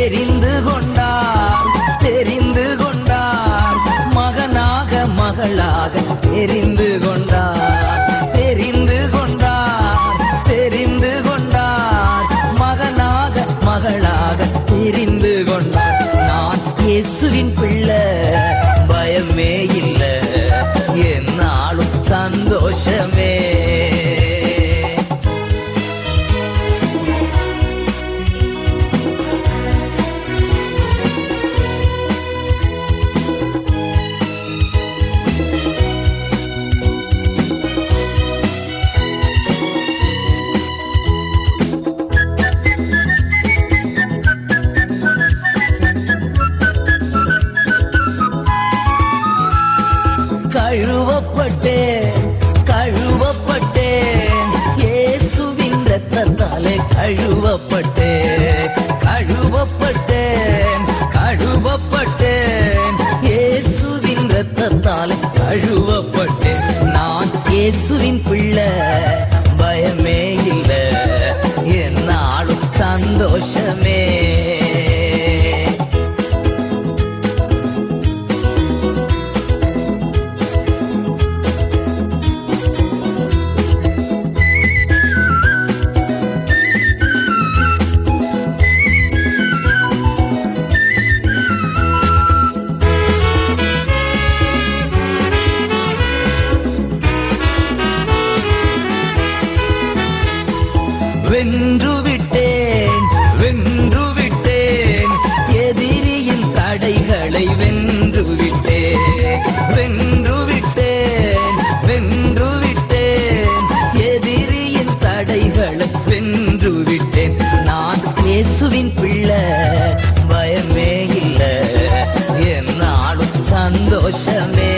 தெரிந்து கொண்டார் தெரிந்து கொண்டார் மகனாக மகளாக தெரிந்து கொண்டார் தெரிந்து கொண்டார் தெரிந்து கொண்டார் மகனாக மகளாக தெரிந்து கொண்டார் நான் இயேசுவின் பிள்ளை பயமே இல்ல என்னாலும் சந்தோஷமே கழுவப்பட்டேன் கழுவப்பட்டேன் இயேசுவின் ரத்தத்தாலே கழுவப்பட்டேன் கழுவப்பட்டேன் கழுவப்பட்டேன் இயேசுவின் ரத்தத்தாலே கழுவப்பட்டேன் நான் இயேசுவின் பிள்ளை பயமே இல்ல என்னாலும் சந்தோஷமே வென்று விட்டேன் வென்று விட்டேன் எதிரியின் தடைகளை வென்று விட்டேன் வென்று விட்டேன் வென்று விட்டேன் எதிரியின் தடைகளை வென்று விட்டேன் நான் இயேசுவின் பிள்ளை பயமே இல்ல என்னாலும் சந்தோஷமே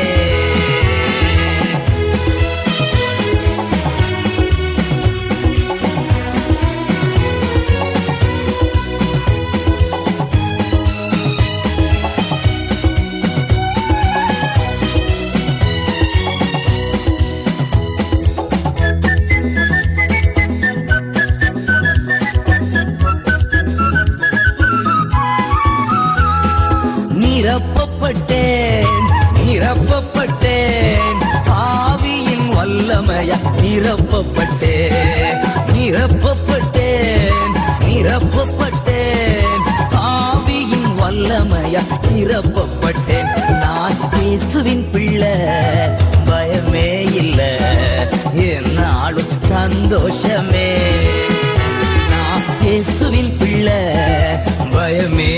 நிரப்பப்பட்டேன் நிரப்பப்பட்டேன் ஆவியின் வல்லமைய நிரப்பப்பட்டேன் நிரப்பப்பட்டேன் நிரப்பப்பட்டேன் ஆவியின் வல்லமைய நிரப்பப்பட்டேன் நான் இயேசுவின் பிள்ளை பயமே இல்ல என்னாலும் சந்தோஷமே நான் இயேசுவின் பிள்ளை பயமே